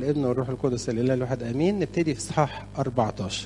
والابن والروح القدس الاله الواحد امين نبتدي في اصحاح 14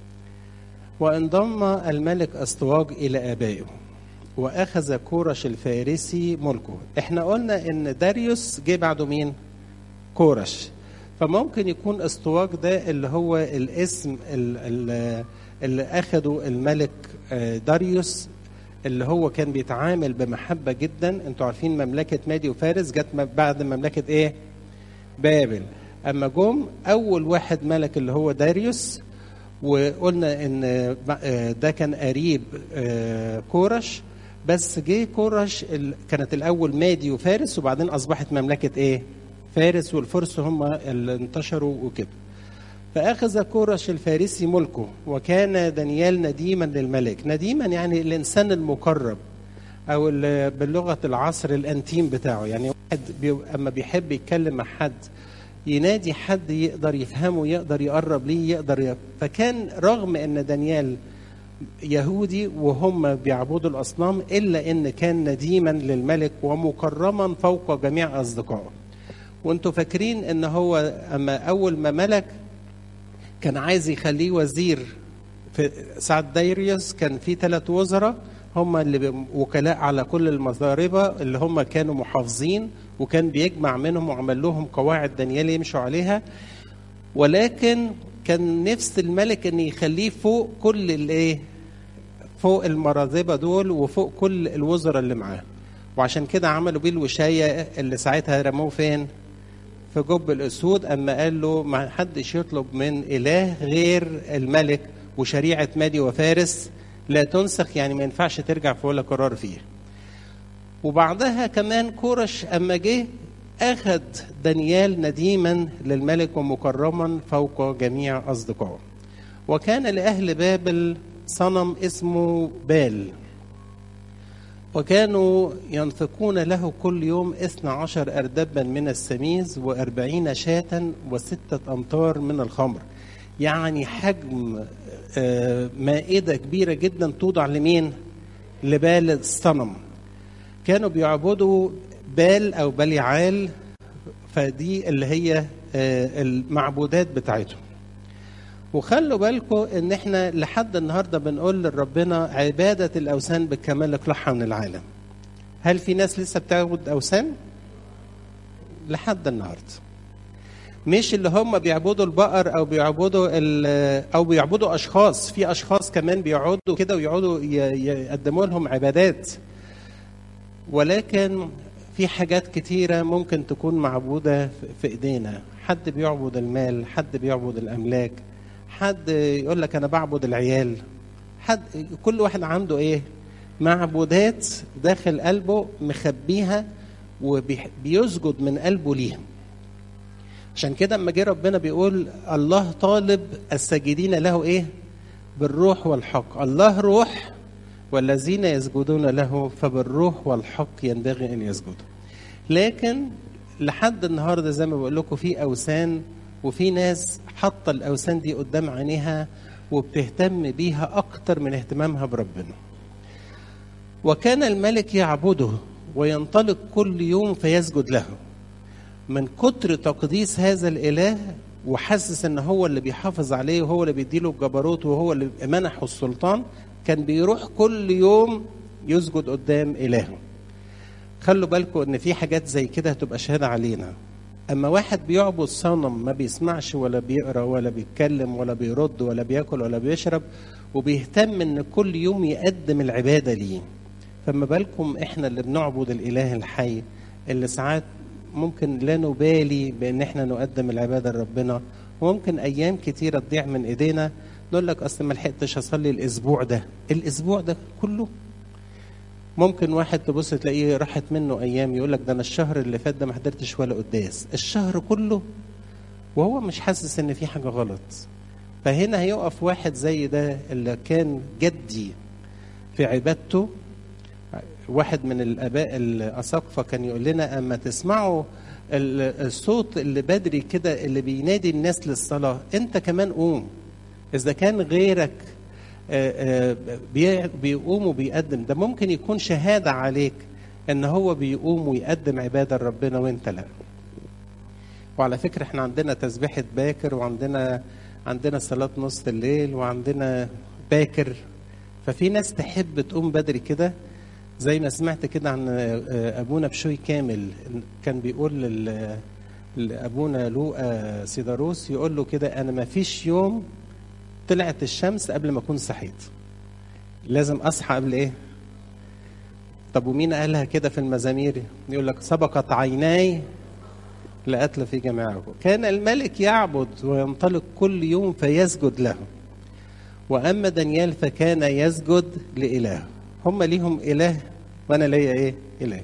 وانضم الملك استواج الى ابائه واخذ كورش الفارسي ملكه احنا قلنا ان داريوس جه بعده مين كورش فممكن يكون استواج ده اللي هو الاسم اللي اخده الملك داريوس اللي هو كان بيتعامل بمحبه جدا انتوا عارفين مملكه مادي وفارس جت بعد مملكه ايه بابل اما جم اول واحد ملك اللي هو داريوس وقلنا ان ده كان قريب كورش بس جه كورش كانت الاول مادي وفارس وبعدين اصبحت مملكه ايه فارس والفرس هم اللي انتشروا وكده فأخذ كورش الفارسي ملكه وكان دانيال نديما للملك نديما يعني الإنسان المقرب أو بلغة العصر الأنتيم بتاعه يعني واحد بي أما بيحب يتكلم مع حد ينادي حد يقدر يفهمه يقدر يقرب ليه يقدر ي... فكان رغم ان دانيال يهودي وهم بيعبدوا الاصنام الا ان كان نديما للملك ومكرما فوق جميع اصدقائه وانتوا فاكرين ان هو اما اول ما ملك كان عايز يخليه وزير في ساعة دايريوس كان في ثلاث وزراء هم اللي وكلاء على كل المضاربة اللي هم كانوا محافظين وكان بيجمع منهم وعمل لهم قواعد دانيال يمشوا عليها ولكن كان نفس الملك ان يخليه فوق كل الايه فوق المراذبة دول وفوق كل الوزراء اللي معاه وعشان كده عملوا بيه الوشاية اللي ساعتها رموه فين في جب الاسود اما قال له ما حدش يطلب من اله غير الملك وشريعه مادي وفارس لا تنسخ يعني ما ينفعش ترجع في ولا قرار فيه وبعدها كمان كورش اما جه اخذ دانيال نديما للملك ومكرما فوق جميع اصدقائه وكان لاهل بابل صنم اسمه بال وكانوا ينفقون له كل يوم اثنى عشر أردبا من السميز وأربعين شاة وستة أمتار من الخمر يعني حجم مائدة كبيرة جدا توضع لمين لبال الصنم كانوا بيعبدوا بال أو بليعال فدي اللي هي المعبودات بتاعتهم وخلوا بالكم ان احنا لحد النهارده بنقول لربنا عباده الاوثان بالكمال اقلعها من العالم. هل في ناس لسه بتعبد اوثان؟ لحد النهارده. مش اللي هم بيعبدوا البقر او بيعبدوا او بيعبدوا اشخاص، في اشخاص كمان بيقعدوا كده ويقعدوا يقدموا لهم عبادات. ولكن في حاجات كتيرة ممكن تكون معبودة في ايدينا، حد بيعبد المال، حد بيعبد الاملاك، حد يقول لك انا بعبد العيال حد كل واحد عنده ايه معبودات داخل قلبه مخبيها وبيسجد من قلبه ليها عشان كده اما جه ربنا بيقول الله طالب الساجدين له ايه بالروح والحق الله روح والذين يسجدون له فبالروح والحق ينبغي ان يسجدوا لكن لحد النهارده زي ما بقول لكم في اوثان وفي ناس حاطه الاوثان دي قدام عينيها وبتهتم بيها اكتر من اهتمامها بربنا وكان الملك يعبده وينطلق كل يوم فيسجد له من كتر تقديس هذا الاله وحاسس ان هو اللي بيحافظ عليه وهو اللي بيديله الجبروت وهو اللي منحه السلطان كان بيروح كل يوم يسجد قدام الهه خلوا بالكم ان في حاجات زي كده هتبقى شهاده علينا اما واحد بيعبد صنم ما بيسمعش ولا بيقرا ولا بيتكلم ولا بيرد ولا بياكل ولا بيشرب وبيهتم ان كل يوم يقدم العباده ليه فما بالكم احنا اللي بنعبد الاله الحي اللي ساعات ممكن لا نبالي بان احنا نقدم العباده لربنا وممكن ايام كتيره تضيع من ايدينا نقول لك اصل ما لحقتش اصلي الاسبوع ده الاسبوع ده كله ممكن واحد تبص تلاقيه راحت منه ايام يقول لك ده انا الشهر اللي فات ده ما حضرتش ولا قداس الشهر كله وهو مش حاسس ان في حاجه غلط فهنا هيقف واحد زي ده اللي كان جدي في عبادته واحد من الاباء الاساقفه كان يقول لنا اما تسمعوا الصوت اللي بدري كده اللي بينادي الناس للصلاه انت كمان قوم اذا كان غيرك بيقوم وبيقدم ده ممكن يكون شهادة عليك ان هو بيقوم ويقدم عبادة لربنا وانت لا وعلى فكرة احنا عندنا تسبيحة باكر وعندنا عندنا صلاة نص الليل وعندنا باكر ففي ناس تحب تقوم بدري كده زي ما سمعت كده عن ابونا بشوي كامل كان بيقول لل- لابونا لوقا سيداروس يقول له كده انا ما فيش يوم طلعت الشمس قبل ما اكون صحيت لازم اصحى قبل ايه طب ومين قالها كده في المزامير يقول لك سبقت عيناي لقتل في جماعه كان الملك يعبد وينطلق كل يوم فيسجد له واما دانيال فكان يسجد لإله هم ليهم إله وأنا ليا إيه؟ إله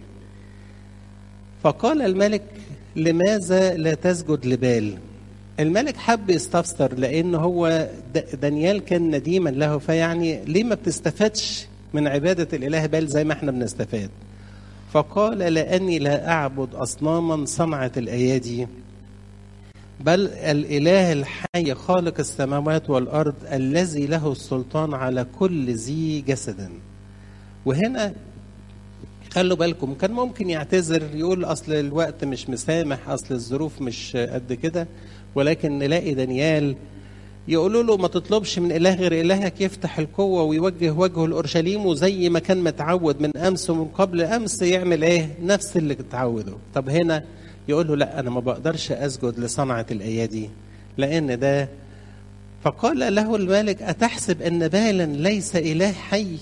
فقال الملك لماذا لا تسجد لبال الملك حب يستفسر لأن هو د- دانيال كان نديما له فيعني ليه ما بتستفادش من عبادة الإله بال زي ما احنا بنستفاد فقال لأني لا أعبد أصناما صنعت الأيادي بل الإله الحي خالق السماوات والأرض الذي له السلطان على كل ذي جسد وهنا خلوا بالكم كان ممكن يعتذر يقول أصل الوقت مش مسامح أصل الظروف مش قد كده ولكن نلاقي دانيال يقولوا له ما تطلبش من إله غير إلهك يفتح القوة ويوجه وجهه لأورشليم وزي ما كان متعود من أمس ومن قبل أمس يعمل إيه نفس اللي اتعوده طب هنا يقول له لا أنا ما بقدرش أسجد لصنعة الأيادي لأن ده فقال له الملك أتحسب أن بالا ليس إله حي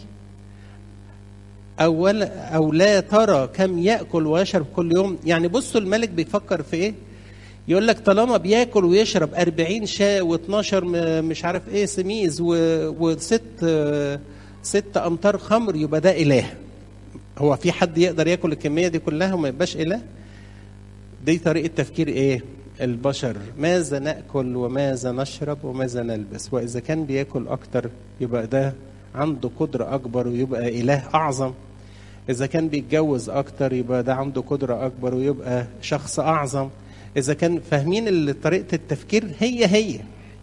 أو, ولا أو لا ترى كم يأكل ويشرب كل يوم يعني بصوا الملك بيفكر في إيه يقول لك طالما بياكل ويشرب 40 شاة و12 مش عارف ايه سميز و- وست آه، ست امتار خمر يبقى ده اله هو في حد يقدر ياكل الكميه دي كلها وما يبقاش اله دي طريقه تفكير ايه البشر ماذا ناكل وماذا نشرب وماذا نلبس واذا كان بياكل اكتر يبقى ده عنده قدره اكبر ويبقى اله اعظم إذا كان بيتجوز أكتر يبقى ده عنده قدرة أكبر ويبقى شخص أعظم إذا كان فاهمين ال- طريقة التفكير هي هي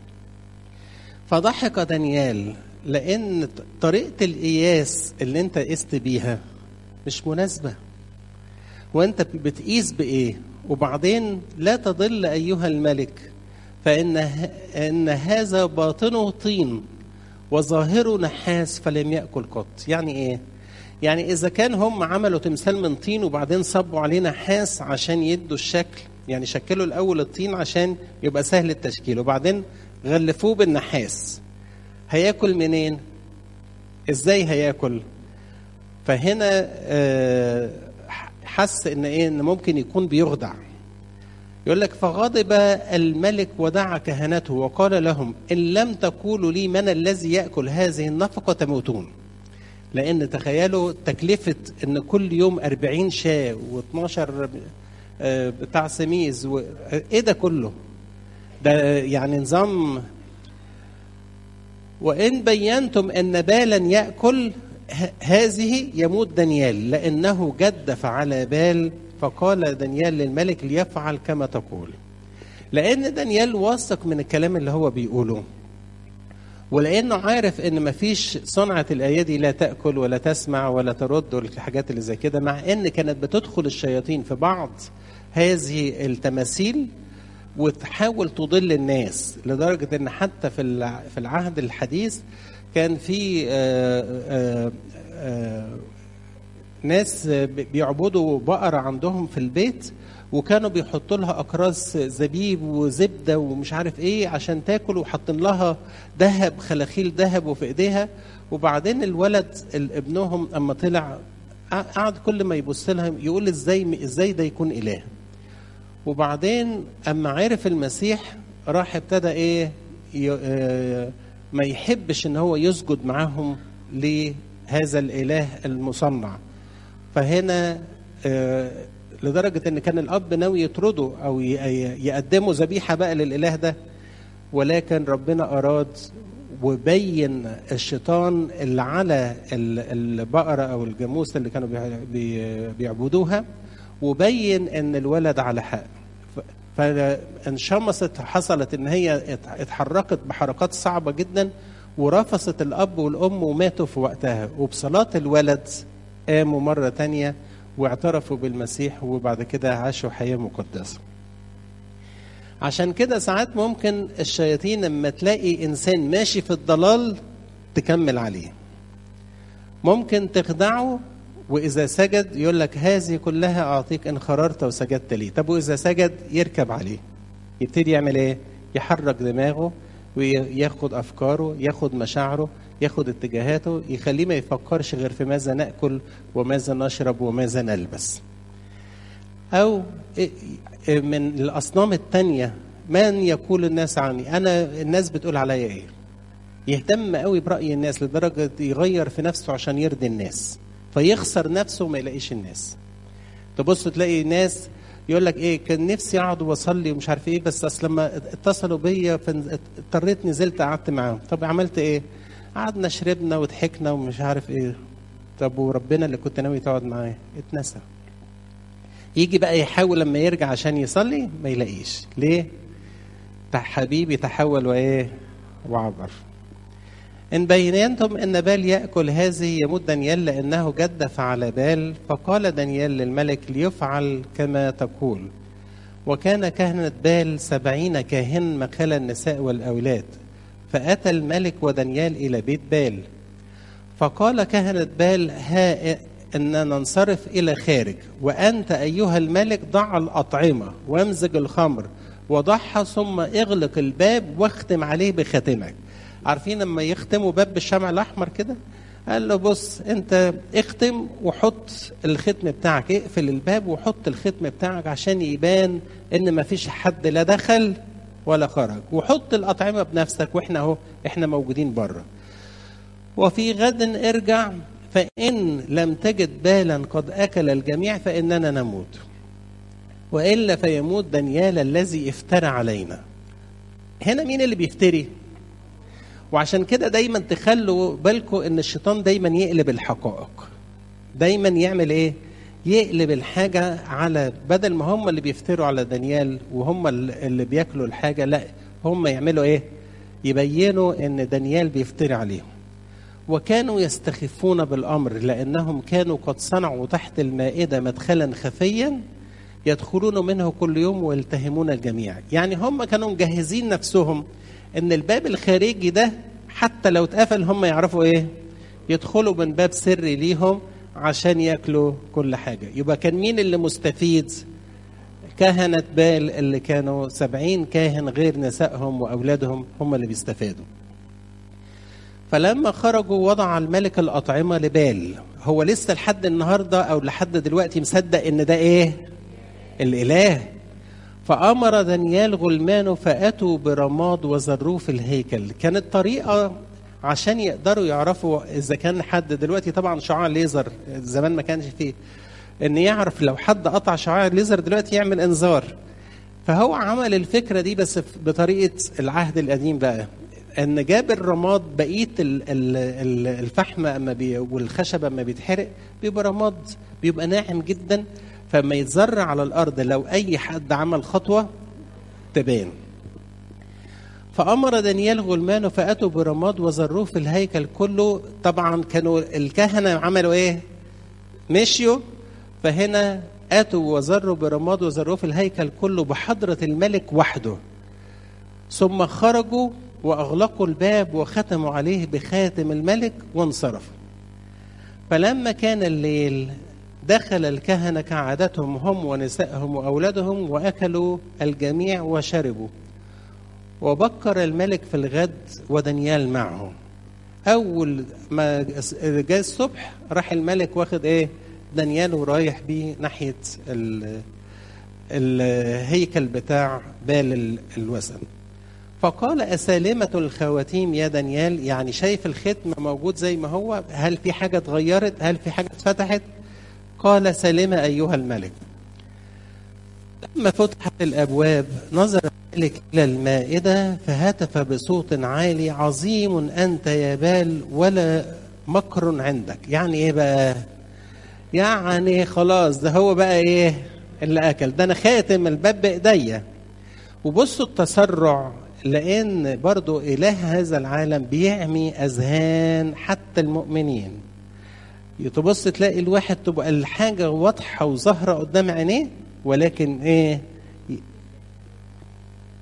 فضحك دانيال لأن ط- طريقة القياس اللي أنت قست بيها مش مناسبة وأنت بتقيس بإيه وبعدين لا تضل أيها الملك فإن ه- إن هذا باطنه طين وظاهره نحاس فلم يأكل قط يعني إيه يعني إذا كان هم عملوا تمثال من طين وبعدين صبوا عليه نحاس عشان يدوا الشكل يعني شكلوا الأول الطين عشان يبقى سهل التشكيل وبعدين غلفوه بالنحاس هياكل منين؟ ازاي هياكل؟ فهنا آه، حس ان ايه ان ممكن يكون بيخدع يقول لك فغضب الملك ودعا كهنته وقال لهم ان لم تقولوا لي من الذي ياكل هذه النفقه تموتون لان تخيلوا تكلفه ان كل يوم 40 شاة و12 بتاع سميز و... ايه ده كله ده يعني نظام وان بينتم ان بالا ياكل ه- هذه يموت دانيال لانه جدف على بال فقال دانيال للملك ليفعل كما تقول لان دانيال واثق من الكلام اللي هو بيقوله ولانه عارف ان مفيش صنعه الايادي لا تاكل ولا تسمع ولا ترد والحاجات اللي زي كده مع ان كانت بتدخل الشياطين في بعض هذه التماثيل وتحاول تضل الناس لدرجه ان حتى في الع- في العهد الحديث كان في آه، آه، آه، ناس بيعبدوا بقرة عندهم في البيت وكانوا بيحطوا لها أكراس زبيب وزبدة ومش عارف إيه عشان تاكل وحاطين لها ذهب خلاخيل ذهب وفي إيديها وبعدين الولد ال- ابنهم أما طلع قعد كل ما يبص لها يقول إزاي إزاي ده يكون إله وبعدين أما عرف المسيح راح ابتدى إيه ي- آه، ما يحبش إن هو يسجد معاهم لهذا الإله المصنع فهنا آه، لدرجة ان كان الاب ناوي يطرده او ي- ي- يقدموا ذبيحة بقى للاله ده ولكن ربنا اراد وبين الشيطان اللي على ال- البقرة او الجاموسة اللي كانوا بيع- بي- بيعبدوها وبين ان الولد على حق ف- فانشمست حصلت ان هي ات- اتحركت بحركات صعبة جدا ورفست الاب والام وماتوا في وقتها وبصلاة الولد قاموا مرة تانية واعترفوا بالمسيح وبعد كده عاشوا حياة مقدسة عشان كده ساعات ممكن الشياطين لما تلاقي انسان ماشي في الضلال تكمل عليه ممكن تخدعه واذا سجد يقول لك هذه كلها اعطيك ان خررت وسجدت لي طب واذا سجد يركب عليه يبتدي يعمل ايه يحرك دماغه وياخد افكاره ياخد مشاعره ياخد اتجاهاته يخليه ما يفكرش غير في ماذا ناكل وماذا نشرب وماذا نلبس او من الاصنام التانية من يقول الناس عني انا الناس بتقول عليا ايه يهتم قوي براي الناس لدرجه يغير في نفسه عشان يرضي الناس فيخسر نفسه وما يلاقيش الناس تبص تلاقي ناس يقول لك ايه كان نفسي اقعد واصلي ومش عارف ايه بس اصل لما اتصلوا بيا اضطريت نزلت قعدت معاهم طب عملت ايه قعدنا شربنا وضحكنا ومش عارف ايه طب وربنا اللي كنت ناوي تقعد معاه اتنسى يجي بقى يحاول لما يرجع عشان يصلي ما يلاقيش ليه حبيبي تحول وايه وعبر إن بينتم أن بال يأكل هذه يموت دانيال لأنه جدف على بال فقال دانيال للملك ليفعل كما تقول وكان كهنة بال سبعين كاهن مخال النساء والأولاد فأتى الملك ودانيال إلى بيت بال فقال كهنة بال ها أن ننصرف إلى خارج وأنت أيها الملك ضع الأطعمة وامزج الخمر وضعها ثم اغلق الباب واختم عليه بخاتمك عارفين لما يختموا باب بالشمع الاحمر كده قال له بص انت اختم وحط الختم بتاعك اقفل الباب وحط الختم بتاعك عشان يبان ان ما فيش حد لا دخل ولا خرج وحط الاطعمه بنفسك واحنا اهو احنا موجودين بره وفي غد ارجع فان لم تجد بالا قد اكل الجميع فاننا نموت والا فيموت دانيال الذي افترى علينا هنا مين اللي بيفتري وعشان كده دايما تخلوا بالكم ان الشيطان دايما يقلب الحقائق دايما يعمل ايه يقلب الحاجة على بدل ما هم اللي بيفتروا على دانيال وهم اللي بياكلوا الحاجة لا هم يعملوا ايه يبينوا ان دانيال بيفتري عليهم وكانوا يستخفون بالامر لانهم كانوا قد صنعوا تحت المائدة مدخلا خفيا يدخلون منه كل يوم ويلتهمون الجميع يعني هم كانوا مجهزين نفسهم ان الباب الخارجي ده حتى لو اتقفل هم يعرفوا ايه يدخلوا من باب سري ليهم عشان ياكلوا كل حاجة يبقى كان مين اللي مستفيد كهنة بال اللي كانوا سبعين كاهن غير نسائهم وأولادهم هم اللي بيستفادوا فلما خرجوا وضع الملك الأطعمة لبال هو لسه لحد النهاردة أو لحد دلوقتي مصدق إن ده إيه الإله فأمر دانيال غلمانه فأتوا برماد وزروه في الهيكل كانت طريقة عشان يقدروا يعرفوا إذا كان حد دلوقتي طبعا شعاع ليزر زمان ما كانش فيه إن يعرف لو حد قطع شعاع الليزر دلوقتي يعمل إنذار فهو عمل الفكرة دي بس بطريقة العهد القديم بقى ان جاب الرماد بقيه الفحم اما بي والخشب اما بيتحرق بيبقى رماد بيبقى ناعم جدا فما يتزرع على الارض لو اي حد عمل خطوه تبان فامر دانيال غلمانه فاتوا برماد وزروه في الهيكل كله طبعا كانوا الكهنه عملوا ايه مشيوا فهنا اتوا وزروا برماد وزروه في الهيكل كله بحضره الملك وحده ثم خرجوا واغلقوا الباب وختموا عليه بخاتم الملك وانصرفوا فلما كان الليل دخل الكهنه كعادتهم هم ونسائهم واولادهم واكلوا الجميع وشربوا وبكر الملك في الغد ودانيال معه اول ما جاء الصبح راح الملك واخد ايه دانيال ورايح بيه ناحيه الهيكل بتاع بال الوثن فقال أسالمة الخواتيم يا دانيال يعني شايف الختم موجود زي ما هو هل في حاجة اتغيرت هل في حاجة اتفتحت قال سالمة أيها الملك لما فتحت الأبواب نظر الملك إلى المائدة فهتف بصوت عالي عظيم أنت يا بال ولا مكر عندك يعني إيه بقى يعني خلاص ده هو بقى إيه اللي أكل ده أنا خاتم الباب بإيديا وبصوا التسرع لأن برضو إله هذا العالم بيعمي أذهان حتى المؤمنين تبص تلاقي الواحد تبقى الحاجة واضحة وظاهرة قدام عينيه ولكن إيه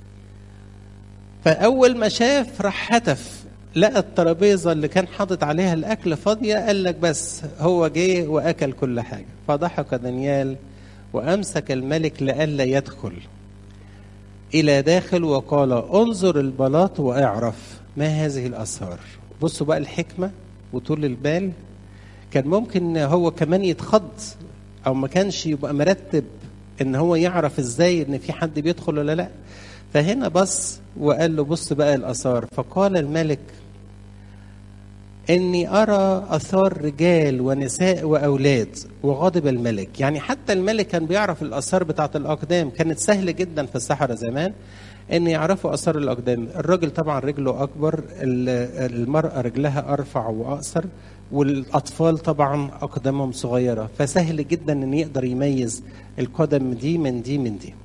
فاول ما شاف راح هتف لقى الترابيزه اللي كان حاطط عليها الاكل فاضيه قال لك بس هو جه واكل كل حاجه فضحك دانيال وامسك الملك لئلا يدخل الى داخل وقال انظر البلاط واعرف ما هذه الاسرار بصوا بقى الحكمه وطول البال كان ممكن هو كمان يتخض او ما كانش يبقى مرتب ان هو يعرف ازاي ان في حد بيدخل ولا لا فهنا بص وقال له بص بقى الاثار فقال الملك اني ارى اثار رجال ونساء واولاد وغضب الملك يعني حتى الملك كان بيعرف الاثار بتاعه الاقدام كانت سهله جدا في الصحراء زمان ان يعرفوا اثار الاقدام الراجل طبعا رجله اكبر المراه رجلها ارفع واقصر والاطفال طبعا اقدامهم صغيره فسهل جدا ان يقدر يميز القدم دي من دي من دي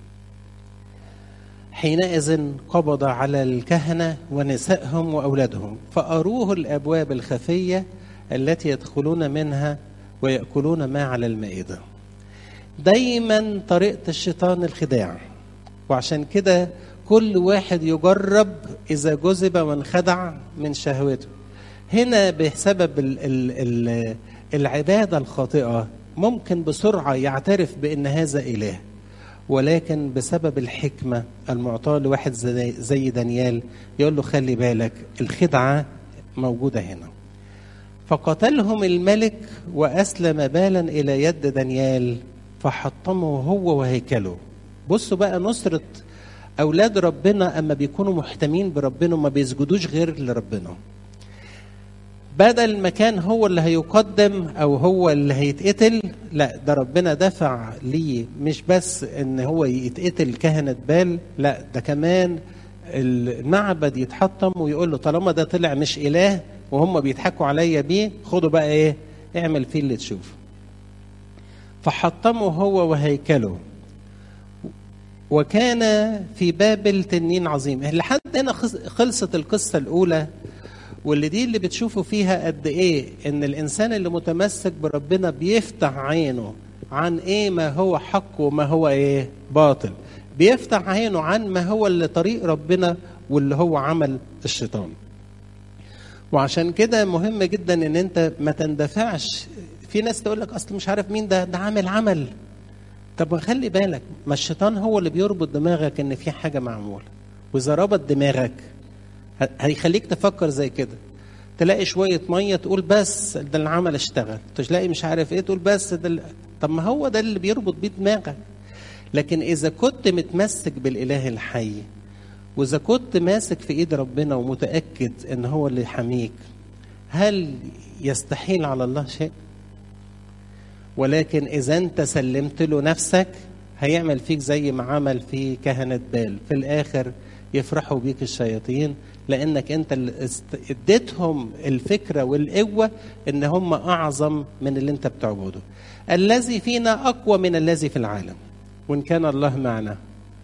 حينئذ قبض على الكهنة ونسائهم وأولادهم فأروه الأبواب الخفية التي يدخلون منها ويأكلون ما على المائدة دايما طريقة الشيطان الخداع وعشان كده كل واحد يجرب إذا جذب وانخدع من شهوته هنا بسبب ال ال ال العبادة الخاطئة ممكن بسرعة يعترف بأن هذا إله ولكن بسبب الحكمة المعطاة لواحد زي دانيال يقول له خلي بالك الخدعة موجودة هنا فقتلهم الملك وأسلم بالا إلى يد دانيال فحطمه هو وهيكله بصوا بقى نصرة أولاد ربنا أما بيكونوا محتمين بربنا وما بيسجدوش غير لربنا بدل ما كان هو اللي هيقدم او هو اللي هيتقتل لا ده ربنا دفع ليه مش بس ان هو يتقتل كهنة بال لا ده كمان المعبد يتحطم ويقول له طالما ده طلع مش اله وهم بيضحكوا عليا بيه خدوا بقى ايه اعمل فيه اللي تشوفه فحطمه هو وهيكله وكان في بابل تنين عظيم لحد هنا خلصت القصة الأولى واللي دي اللي بتشوفوا فيها قد ايه ان الانسان اللي متمسك بربنا بيفتح عينه عن ايه ما هو حق وما هو ايه باطل بيفتح عينه عن ما هو اللي طريق ربنا واللي هو عمل الشيطان وعشان كده مهم جدا ان انت ما تندفعش في ناس تقول لك اصل مش عارف مين ده ده عامل عمل طب خلي بالك ما الشيطان هو اللي بيربط دماغك ان في حاجه معموله واذا ربط دماغك هيخليك تفكر زي كده تلاقي شوية مية تقول بس ده العمل اشتغل تلاقي مش عارف ايه تقول بس ده ال... طب ما هو ده اللي بيربط بيه دماغك لكن إذا كنت متمسك بالإله الحي وإذا كنت ماسك في إيد ربنا ومتأكد إن هو اللي يحميك هل يستحيل على الله شيء؟ ولكن إذا أنت سلمت له نفسك هيعمل فيك زي ما عمل في كهنة بال في الآخر يفرحوا بيك الشياطين لانك انت اللي اديتهم الفكره والقوه ان هم اعظم من اللي انت بتعبده الذي فينا اقوى من الذي في العالم وان كان الله معنا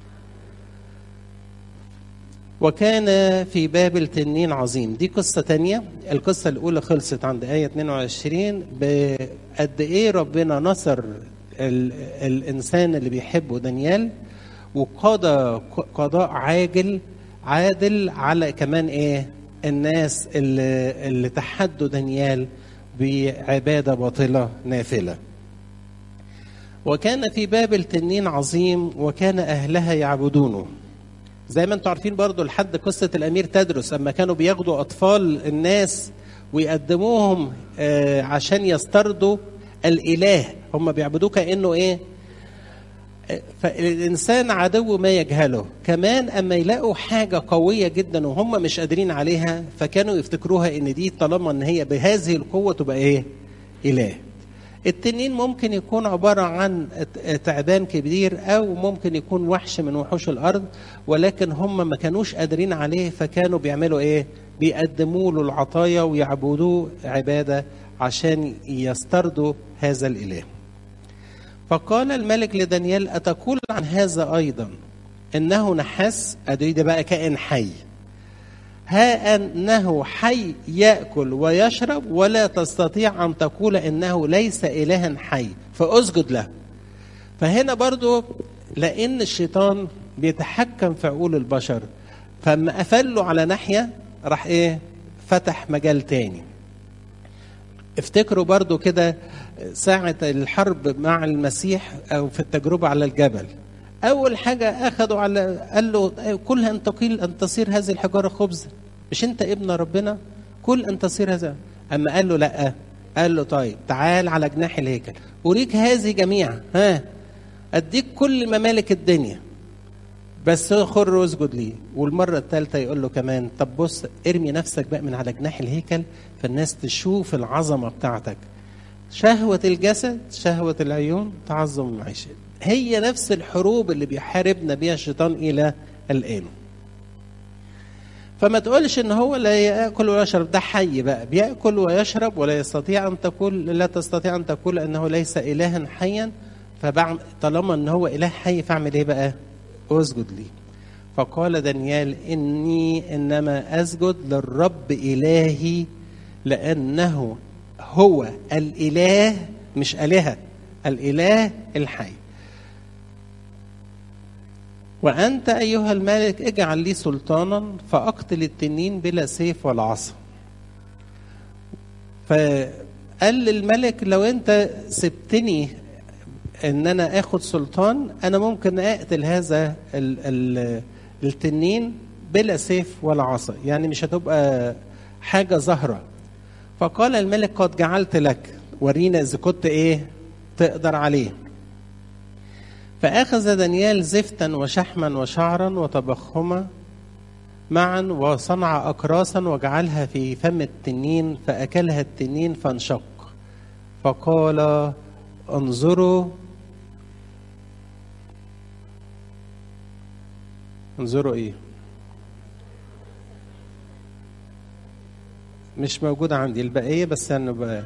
وكان في بابل تنين عظيم دي قصة تانية القصة الأولى خلصت عند آية 22 بقد إيه ربنا نصر ال الإنسان اللي بيحبه دانيال وقضى قضاء عاجل عادل على كمان ايه الناس اللي, اللي تحدوا دانيال بعبادة باطلة نافلة وكان في بابل تنين عظيم وكان أهلها يعبدونه زي ما انتم عارفين برضو لحد قصة الأمير تدرس أما كانوا بياخدوا أطفال الناس ويقدموهم آه عشان يسترضوا الإله هم بيعبدوه كأنه إيه فالإنسان عدو ما يجهله كمان أما يلاقوا حاجة قوية جدا وهم مش قادرين عليها فكانوا يفتكروها إن دي طالما إن هي بهذه القوة تبقى إيه إله التنين ممكن يكون عبارة عن تعبان كبير أو ممكن يكون وحش من وحوش الأرض ولكن هم ما كانوش قادرين عليه فكانوا بيعملوا إيه بيقدموا له العطايا ويعبدوه عبادة عشان يسترضوا هذا الإله فقال الملك لدانيال أتقول عن هذا أيضا إنه نحاس أدري ده بقى كائن حي ها أنه حي يأكل ويشرب ولا تستطيع أن تقول إنه ليس إلها حي فأسجد له فهنا برضو لأن الشيطان بيتحكم في عقول البشر فاما قفل له على ناحيه راح ايه فتح مجال تاني افتكروا برضو كده ساعة الحرب مع المسيح أو في التجربة على الجبل أول حاجة أخذوا على قال له كل أن تقيل أن تصير هذه الحجارة خبزا مش أنت ابن ربنا كل أن تصير هذا أما قال له لأ قال له طيب تعال على جناح الهيكل أريك هذه جميعا ها أديك كل ممالك الدنيا بس خر واسجد لي والمرة الثالثة يقول له كمان طب بص ارمي نفسك بقى من على جناح الهيكل فالناس تشوف العظمة بتاعتك شهوة الجسد شهوة العيون تعظم المعيشة هي نفس الحروب اللي بيحاربنا بيها الشيطان إلى الآن فما تقولش ان هو لا ياكل ويشرب ده حي بقى بياكل ويشرب ولا يستطيع ان تقول لا تستطيع ان تقول انه ليس الها حيا فبعد طالما ان هو اله حي فاعمل ايه بقى؟ اسجد لي فقال دانيال اني انما اسجد للرب الهي لانه هو الاله مش الهه الاله الحي وانت ايها الملك اجعل لي سلطانا فاقتل التنين بلا سيف ولا عصا فقال للملك لو انت سبتني ان انا اخد سلطان انا ممكن اقتل هذا ال ال التنين بلا سيف ولا عصا يعني مش هتبقى حاجه ظاهره فقال الملك قد جعلت لك ورينا اذا كنت ايه تقدر عليه فاخذ دانيال زفتا وشحما وشعرا وطبخهما معا وصنع اكراسا وجعلها في فم التنين فاكلها التنين فانشق فقال انظروا انظروا ايه مش موجودة عندي البقية بس أنا بقى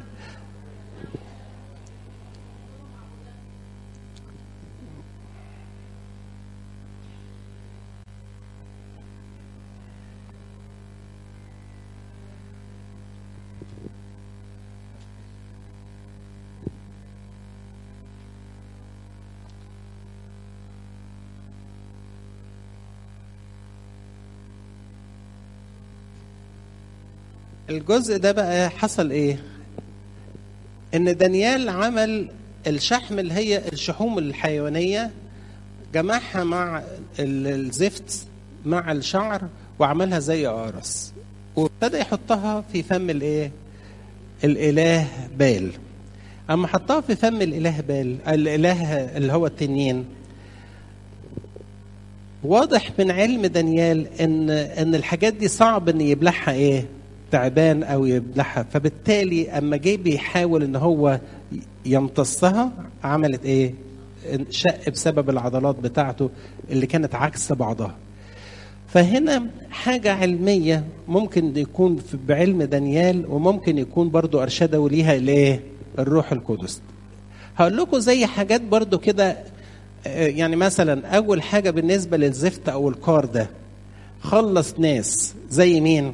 الجزء ده بقى حصل ايه ان دانيال عمل الشحم اللي هي الشحوم الحيوانيه جمعها مع الزفت مع الشعر وعملها زي قرص وابتدى يحطها في فم الايه الاله بال اما حطها في فم الاله بال الاله اللي هو التنين واضح من علم دانيال ان ان الحاجات دي صعب ان يبلعها ايه تعبان او يبلعها فبالتالي اما جه بيحاول ان هو يمتصها عملت ايه شق بسبب العضلات بتاعته اللي كانت عكس بعضها فهنا حاجة علمية ممكن يكون بعلم دانيال وممكن يكون برضو أرشده ليها الايه الروح القدس هقول لكم زي حاجات برضو كده يعني مثلا أول حاجة بالنسبة للزفت أو الكار ده خلص ناس زي مين؟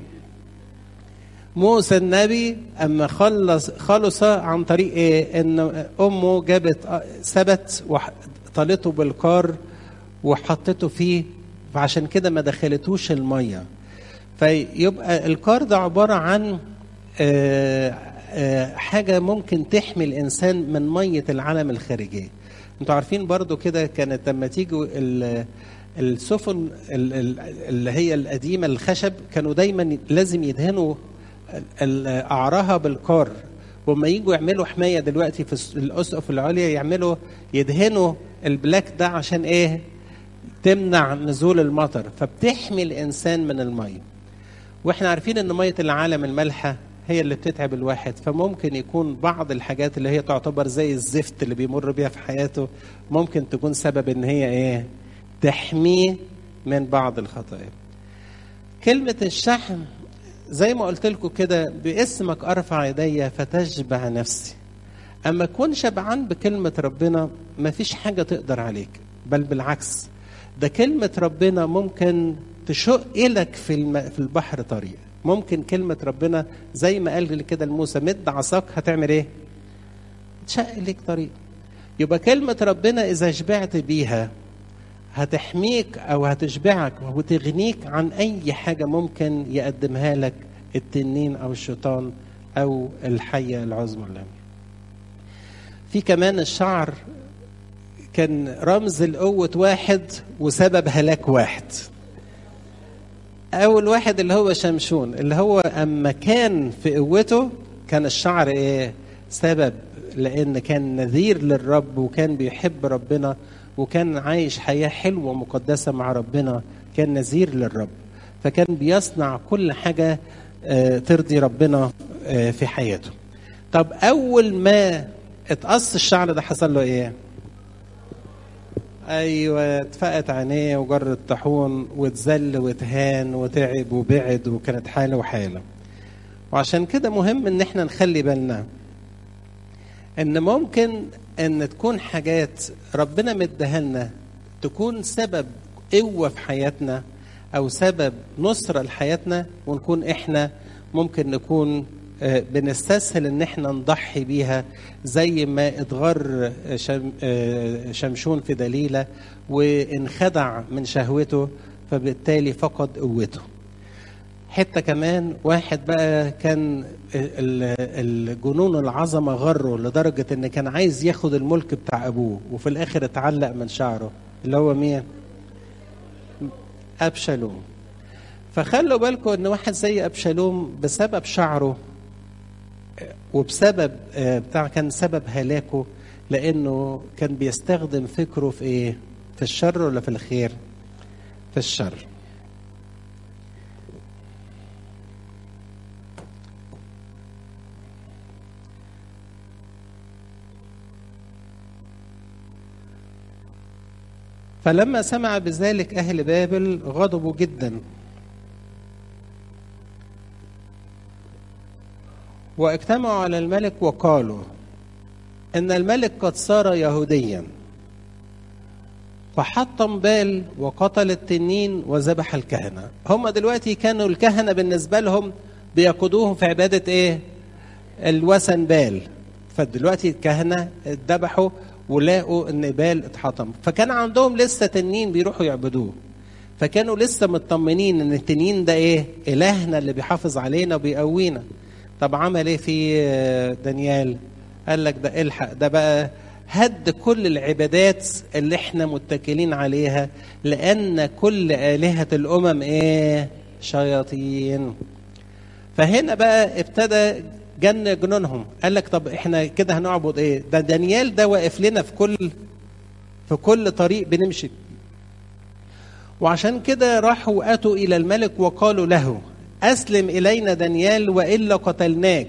موسى النبي اما خلص خلص عن طريق ايه ان امه جابت ثبت وطلته بالكار وحطته فيه فعشان كده ما دخلتوش الميه فيبقى الكار ده عباره عن آآ آآ حاجه ممكن تحمي الانسان من ميه العالم الخارجيه انتوا عارفين برضو كده كانت لما تيجوا السفن اللي هي القديمه الخشب كانوا دايما لازم يدهنوا قعرها بالكار وما يجوا يعملوا حمايه دلوقتي في الاسقف العليا يعملوا يدهنوا البلاك ده عشان ايه تمنع نزول المطر فبتحمي الانسان من الميه واحنا عارفين ان ميه العالم المالحه هي اللي بتتعب الواحد فممكن يكون بعض الحاجات اللي هي تعتبر زي الزفت اللي بيمر بيها في حياته ممكن تكون سبب ان هي ايه تحميه من بعض الخطايا كلمة الشحم زي ما قلت لكم كده باسمك ارفع يدي فتشبع نفسي اما اكون شبعان بكلمه ربنا ما فيش حاجه تقدر عليك بل بالعكس ده كلمه ربنا ممكن تشق لك في الم... في البحر طريق ممكن كلمه ربنا زي ما قال كده لموسى مد عصاك هتعمل ايه تشق لك طريق يبقى كلمه ربنا اذا شبعت بيها هتحميك او هتشبعك وتغنيك عن اي حاجه ممكن يقدمها لك التنين او الشيطان او الحيه العظمى اللي في كمان الشعر كان رمز لقوة واحد وسبب هلاك واحد أول واحد اللي هو شمشون اللي هو أما كان في قوته كان الشعر إيه سبب لأن كان نذير للرب وكان بيحب ربنا وكان عايش حياة حلوة ومقدسة مع ربنا كان نذير للرب فكان بيصنع كل حاجة ترضي ربنا في حياته طب أول ما اتقص الشعر ده حصل له إيه؟ ايوه اتفقت عينيه وجر الطاحون واتذل واتهان وتعب وبعد وكانت حاله وحاله وعشان كده مهم ان احنا نخلي بالنا ان ممكن ان تكون حاجات ربنا مديها لنا تكون سبب قوه في حياتنا او سبب نصره لحياتنا ونكون احنا ممكن نكون بنستسهل ان احنا نضحي بيها زي ما اتغر شم شمشون في دليله وانخدع من شهوته فبالتالي فقد قوته حته كمان واحد بقى كان الجنون العظمه غره لدرجه ان كان عايز ياخد الملك بتاع ابوه وفي الاخر اتعلق من شعره اللي هو مين ابشالوم فخلوا بالكم ان واحد زي ابشالوم بسبب شعره وبسبب بتاع كان سبب هلاكه لانه كان بيستخدم فكره في ايه؟ في الشر ولا في الخير؟ في الشر. فلما سمع بذلك اهل بابل غضبوا جدا واجتمعوا على الملك وقالوا ان الملك قد صار يهوديا فحطم بال وقتل التنين وذبح الكهنة هم دلوقتي كانوا الكهنة بالنسبة لهم بيقودوهم في عبادة ايه الوثن بال فدلوقتي الكهنة اتذبحوا ولقوا ان بال اتحطم فكان عندهم لسه تنين بيروحوا يعبدوه فكانوا لسه مطمنين ان التنين ده ايه الهنا اللي بيحافظ علينا وبيقوينا طب عمل ايه في دانيال قال لك ده الحق ده بقى هد كل العبادات اللي احنا متكلين عليها لان كل الهه الامم ايه شياطين فهنا بقى ابتدى جن جنونهم قال لك طب احنا كده هنعبد ايه ده دانيال ده واقف لنا في كل في كل طريق بنمشي وعشان كده راحوا اتوا الى الملك وقالوا له أسلم إلينا دانيال وإلا قتلناك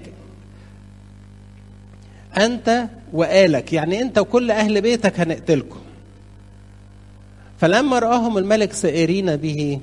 أنت وآلك يعني أنت وكل أهل بيتك هنقتلكم فلما رآهم الملك سائرين به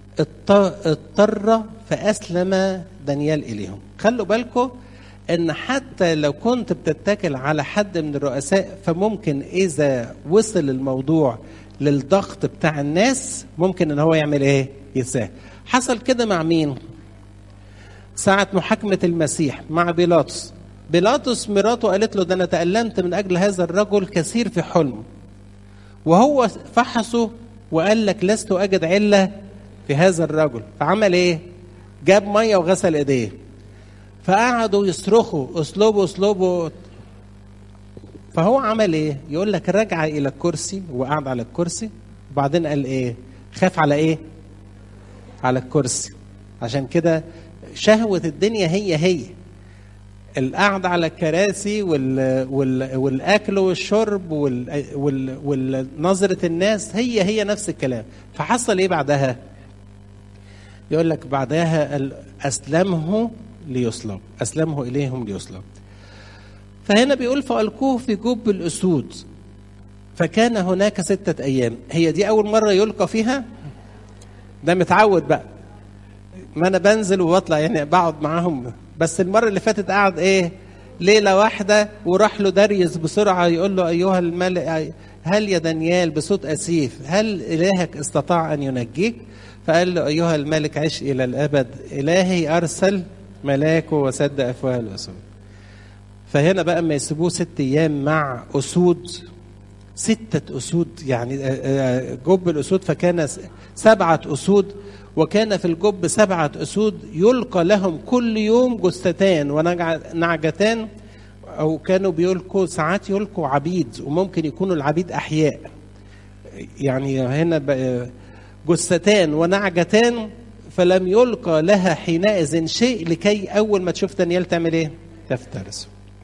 اضطر فأسلم دانيال إليهم خلوا بالكم ان حتى لو كنت بتتكل على حد من الرؤساء فممكن اذا وصل الموضوع للضغط بتاع الناس ممكن ان هو يعمل ايه يساه حصل كده مع مين ساعة محاكمة المسيح مع بيلاطس بيلاطس مراته قالت له ده أنا تألمت من أجل هذا الرجل كثير في حلم وهو فحصه وقال لك لست أجد علة في هذا الرجل فعمل إيه جاب مية وغسل إيديه فقعدوا يصرخوا اسلوبه اسلوبه فهو عمل ايه يقول لك رجع الى الكرسي وقعد على الكرسي وبعدين قال ايه خاف على ايه على الكرسي عشان كده شهوة الدنيا هي هي القعدة على الكراسي وال... وال... والأكل والشرب وال... وال... والنظرة الناس هي هي نفس الكلام فحصل إيه بعدها يقول لك بعدها أسلمه ليصلب أسلمه إليهم ليصلب فهنا بيقول فألقوه في جب الأسود فكان هناك ستة أيام هي دي أول مرة يلقى فيها ده متعود بقى ما انا بنزل وبطلع يعني بقعد معاهم بس المره اللي فاتت قعد ايه ليله واحده وراح له داريوس بسرعه يقول له ايها الملك هل يا دانيال بصوت اسيف هل الهك استطاع ان ينجيك فقال له ايها الملك عش الى الابد الهي ارسل ملاكه وسد افواه الاسود فهنا بقى ما يسيبوه ست ايام مع اسود ستة أسود يعني جب الأسود فكان سبعة أسود وكان في الجب سبعة أسود يلقى لهم كل يوم جثتان ونعجتان أو كانوا بيلقوا ساعات يلقوا عبيد وممكن يكونوا العبيد أحياء يعني هنا جثتان ونعجتان فلم يلقى لها حينئذ شيء لكي أول ما تشوف دانيال تعمل إيه؟ تفترسه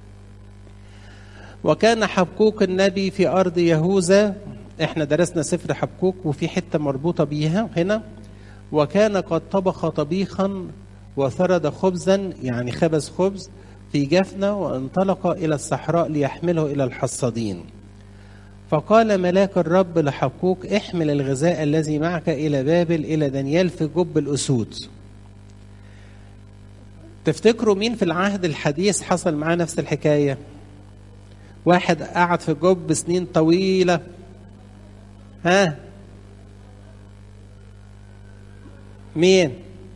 وكان حبكوك النبي في أرض يهوذا احنا درسنا سفر حبكوك وفي حتة مربوطة بيها هنا وكان قد طبخ طبيخا وثرد خبزا يعني خبز خبز في جفنة وانطلق إلى الصحراء ليحمله إلى الحصادين فقال ملاك الرب لحبكوك احمل الغذاء الذي معك إلى بابل إلى دانيال في جب الأسود تفتكروا مين في العهد الحديث حصل معاه نفس الحكايه واحد قعد في جب سنين طويلة ها مين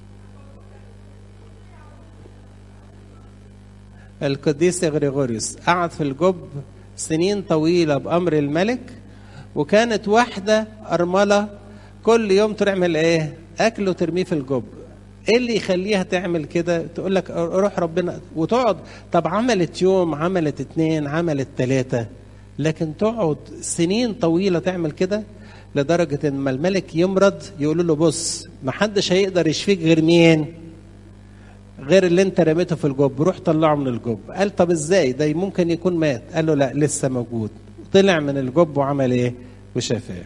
القديس غريغوريوس قعد في الجب سنين طويلة بأمر الملك وكانت واحدة أرملة كل يوم تعمل إيه؟ أكل وترميه في الجب ايه اللي يخليها تعمل كده تقول لك روح ربنا وتقعد طب عملت يوم عملت اتنين عملت تلاتة لكن تقعد سنين طويلة تعمل كده لدرجة ان ما الملك يمرض يقولوا له بص ما حدش هيقدر يشفيك غير مين غير اللي انت رميته في الجب روح طلعه من الجب قال طب ازاي ده ممكن يكون مات قال له لا لسه موجود طلع من الجب وعمل ايه وشفاه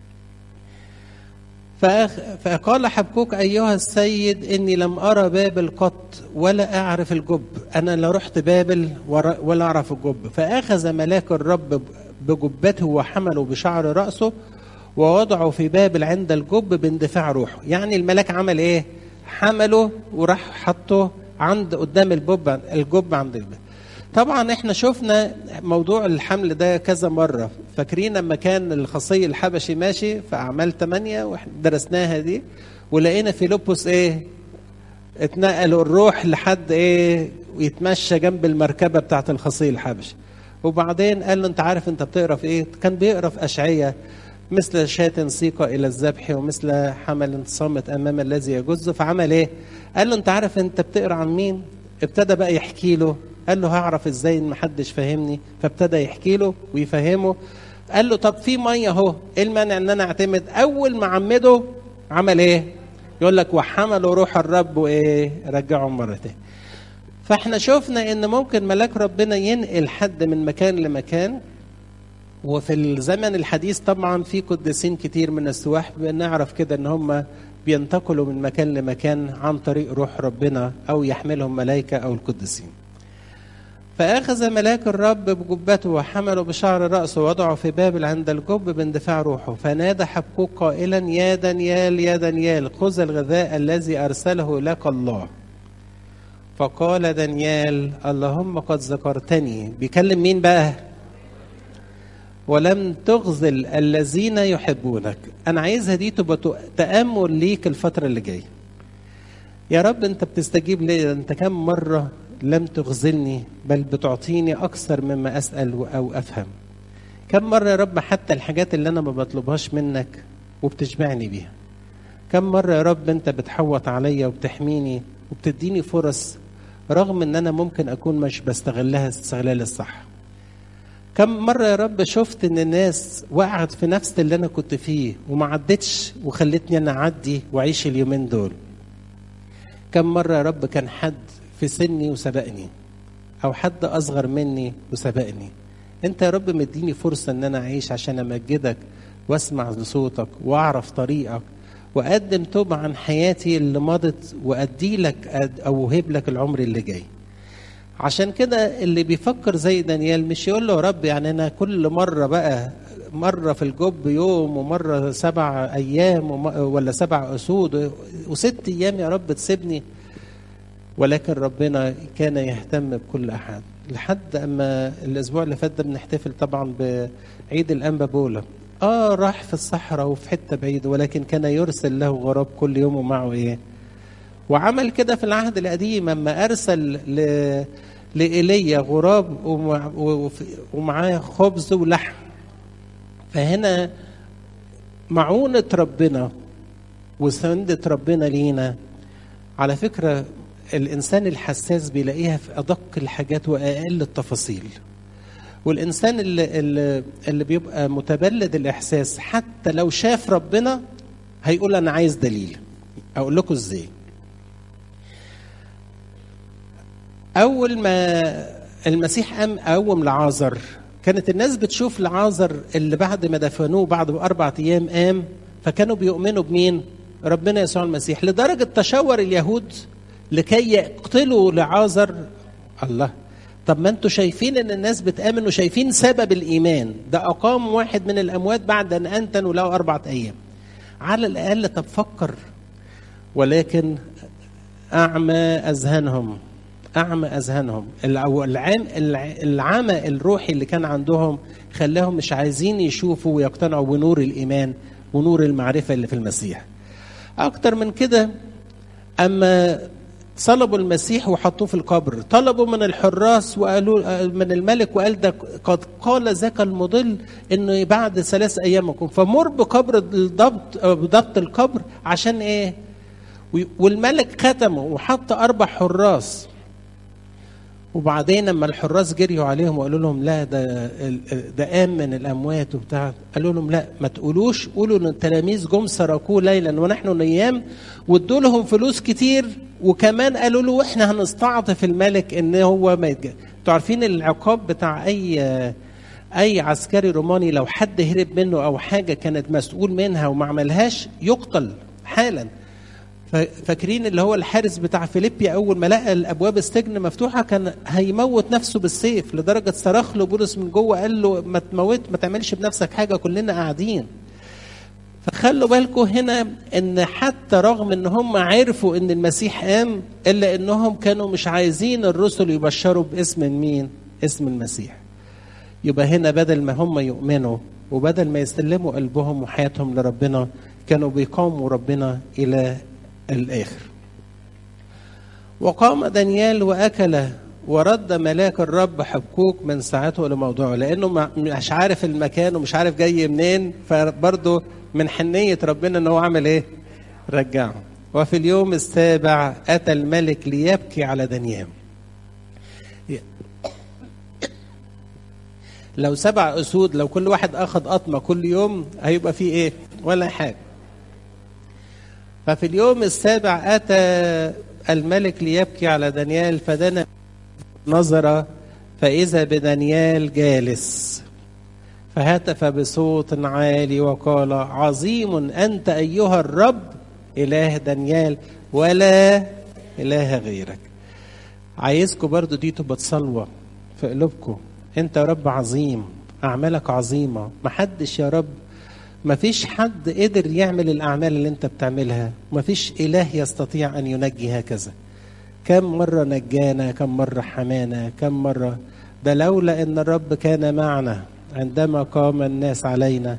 فقال حبكوك أيها السيد إني لم أرى بابل قط ولا أعرف الجب أنا لا رحت بابل ولا أعرف الجب فأخذ ملاك الرب بجبته وحمله بشعر رأسه ووضعه في بابل عند الجب باندفاع روحه يعني الملاك عمل إيه حمله وراح حطه عند قدام الجب الجب عند الباب طبعا احنا شفنا موضوع الحمل ده كذا مرة فاكرين لما كان الخصي الحبشي ماشي في أعمال 8 واحنا درسناها دي ولقينا فيلبس ايه اتنقلوا الروح لحد ايه ويتمشى جنب المركبة بتاعت الخصي الحبشي وبعدين قال له انت عارف انت بتقرا في ايه كان بيقرا في اشعية مثل شاة سيق الى الذبح ومثل حمل صامت امام الذي يجز فعمل ايه قال له انت عارف انت بتقرا عن مين ابتدى بقى يحكي له قال له هعرف ازاي ان محدش فاهمني فابتدى يحكي له ويفهمه قال له طب في ميه اهو ايه المانع ان انا اعتمد اول ما عمده عمل ايه يقول لك وحملوا روح الرب وايه رجعهم مره تاني فاحنا شفنا ان ممكن ملاك ربنا ينقل حد من مكان لمكان وفي الزمن الحديث طبعا في قديسين كتير من السواح بنعرف كده ان هم بينتقلوا من مكان لمكان عن طريق روح ربنا او يحملهم ملائكه او القديسين فأخذ ملاك الرب بجبته وحمله بشعر رأسه ووضعه في بابل عند الجب باندفاع روحه فنادى حبكوك قائلا يا دانيال يا دانيال خذ الغذاء الذي أرسله لك الله فقال دانيال اللهم قد ذكرتني بيكلم مين بقى ولم تغزل الذين يحبونك انا عايزها دي تبقى تامل ليك الفتره اللي جايه يا رب انت بتستجيب لي انت كم مره لم تخذلني بل بتعطيني أكثر مما أسأل أو أفهم كم مرة يا رب حتى الحاجات اللي أنا ما بطلبهاش منك وبتشبعني بيها كم مرة يا رب أنت بتحوط عليا وبتحميني وبتديني فرص رغم أن أنا ممكن أكون مش بستغلها استغلال الصح كم مرة يا رب شفت ان الناس وقعت في نفس اللي انا كنت فيه وما عدتش وخلتني انا اعدي واعيش اليومين دول كم مرة يا رب كان حد في سني وسبقني او حد اصغر مني وسبقني انت يا رب مديني فرصة ان انا اعيش عشان امجدك واسمع لصوتك واعرف طريقك واقدم توبة عن حياتي اللي مضت وادي لك او اوهب لك العمر اللي جاي عشان كده اللي بيفكر زي دانيال مش يقول له يا رب يعني انا كل مره بقى مره في الجب يوم ومره سبع ايام ولا سبع اسود وست ايام يا رب تسيبني ولكن ربنا كان يهتم بكل احد لحد اما الاسبوع اللي فات ده بنحتفل طبعا بعيد الانبا بولا اه راح في الصحراء وفي حته بعيده ولكن كان يرسل له غراب كل يوم ومعه ايه وعمل كده في العهد القديم اما ارسل ل... لإيليا غراب ومعاه خبز ولحم فهنا معونة ربنا وسندة ربنا لينا على فكرة الإنسان الحساس بيلاقيها في أدق الحاجات وأقل التفاصيل والإنسان اللي, اللي, اللي بيبقى متبلد الإحساس حتى لو شاف ربنا هيقول أنا عايز دليل أقول لكم إزاي أول ما المسيح قام قوم لعازر كانت الناس بتشوف لعازر اللي بعد ما دفنوه بعد أربعة أيام قام فكانوا بيؤمنوا بمين؟ ربنا يسوع المسيح لدرجة تشاور اليهود لكي يقتلوا لعازر الله طب ما انتوا شايفين ان الناس بتآمن وشايفين سبب الإيمان ده أقام واحد من الأموات بعد أن أنتنوا له أربعة أيام على الأقل طب فكر ولكن أعمى أذهانهم أعمى أذهانهم العام العمى الروحي اللي كان عندهم خلاهم مش عايزين يشوفوا ويقتنعوا بنور الإيمان ونور المعرفة اللي في المسيح أكتر من كده أما صلبوا المسيح وحطوه في القبر طلبوا من الحراس وقالوا من الملك وقال ده قد قال ذاك المضل انه بعد ثلاث ايام يكون فمر بقبر الضبط بضبط القبر عشان ايه والملك ختمه وحط اربع حراس وبعدين لما الحراس جريوا عليهم وقالوا لهم لا ده ده قام من الاموات وبتاع قالوا لهم لا ما تقولوش قولوا ان التلاميذ جم سرقوه ليلا ونحن نيام وادوا لهم فلوس كتير وكمان قالوا له احنا هنستعطف الملك ان هو ما يتجا انتوا عارفين العقاب بتاع اي اي عسكري روماني لو حد هرب منه او حاجه كانت مسؤول منها وما عملهاش يقتل حالا فاكرين اللي هو الحارس بتاع فيليبيا اول ما لقى الابواب السجن مفتوحه كان هيموت نفسه بالسيف لدرجه صرخ له بولس من جوه قال له ما تموت ما تعملش بنفسك حاجه كلنا قاعدين فخلوا بالكم هنا ان حتى رغم ان هم عرفوا ان المسيح قام الا انهم كانوا مش عايزين الرسل يبشروا باسم مين اسم المسيح يبقى هنا بدل ما هم يؤمنوا وبدل ما يسلموا قلبهم وحياتهم لربنا كانوا بيقاوموا ربنا الى الآخر وقام دانيال وأكل ورد ملاك الرب حبكوك من ساعته لموضوعه لأنه مش عارف المكان ومش عارف جاي منين فبرضه من حنية ربنا أنه عمل إيه؟ رجعه وفي اليوم السابع أتى الملك ليبكي على دانيال لو سبع أسود لو كل واحد أخذ قطمة كل يوم هيبقى فيه إيه؟ ولا حاجة ففي اليوم السابع أتى الملك ليبكي على دانيال فدنا نظر فإذا بدانيال جالس فهتف بصوت عالي وقال عظيم أنت أيها الرب إله دانيال ولا إله غيرك عايزكم برضو دي تبقى تصلوة في قلوبكم أنت يا رب عظيم أعمالك عظيمة محدش يا رب ما فيش حد قدر يعمل الأعمال اللي أنت بتعملها ما فيش إله يستطيع أن ينجي هكذا كم مرة نجانا كم مرة حمانا كم مرة ده لولا أن الرب كان معنا عندما قام الناس علينا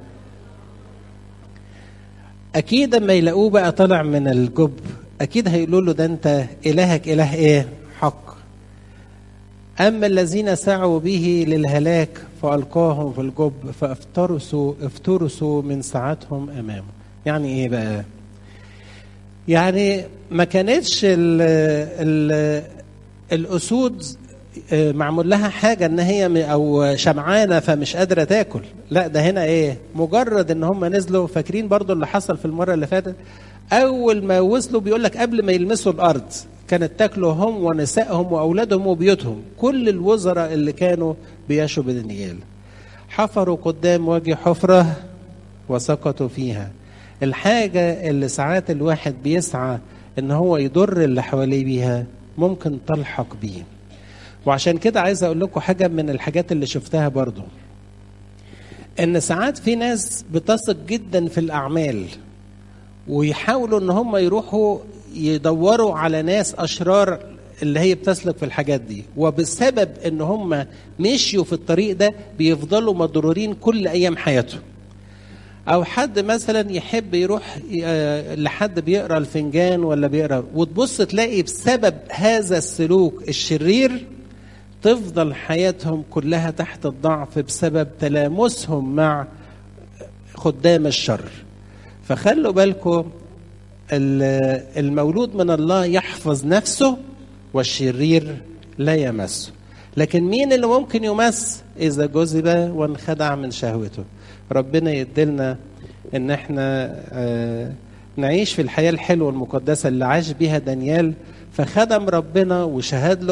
أكيد لما يلاقوه بقى طالع من الجب أكيد هيقولوا له ده أنت إلهك إله إيه حق أما الذين سعوا به للهلاك فألقاهم في الجب فافترسوا افترسوا من ساعتهم أمامه يعني إيه بقى يعني ما كانتش ال ال الأسود معمول لها حاجة إن هي أو شمعانة فمش قادرة تاكل لا ده هنا إيه مجرد إن هم نزلوا فاكرين برضو اللي حصل في المرة اللي فاتت أول ما وصلوا بيقول لك قبل ما يلمسوا الأرض كانت تاكله هم ونسائهم واولادهم وبيوتهم كل الوزراء اللي كانوا بيشوا بدانيال حفروا قدام وجه حفره وسقطوا فيها الحاجه اللي ساعات الواحد بيسعى ان هو يضر اللي حواليه بيها ممكن تلحق بيه وعشان كده عايز اقول لكم حاجه من الحاجات اللي شفتها برضو ان ساعات في ناس بتثق جدا في الاعمال ويحاولوا ان هم يروحوا يدوروا على ناس اشرار اللي هي بتسلك في الحاجات دي وبسبب ان هم مشيوا في الطريق ده بيفضلوا مضرورين كل ايام حياتهم او حد مثلا يحب يروح لحد بيقرا الفنجان ولا بيقرا وتبص تلاقي بسبب هذا السلوك الشرير تفضل حياتهم كلها تحت الضعف بسبب تلامسهم مع خدام الشر فخلوا بالكم المولود من الله يحفظ نفسه والشرير لا يمسه لكن مين اللي ممكن يمس اذا جذب وانخدع من شهوته ربنا يدلنا ان احنا نعيش في الحياه الحلوه المقدسه اللي عاش بيها دانيال فخدم ربنا وشهد له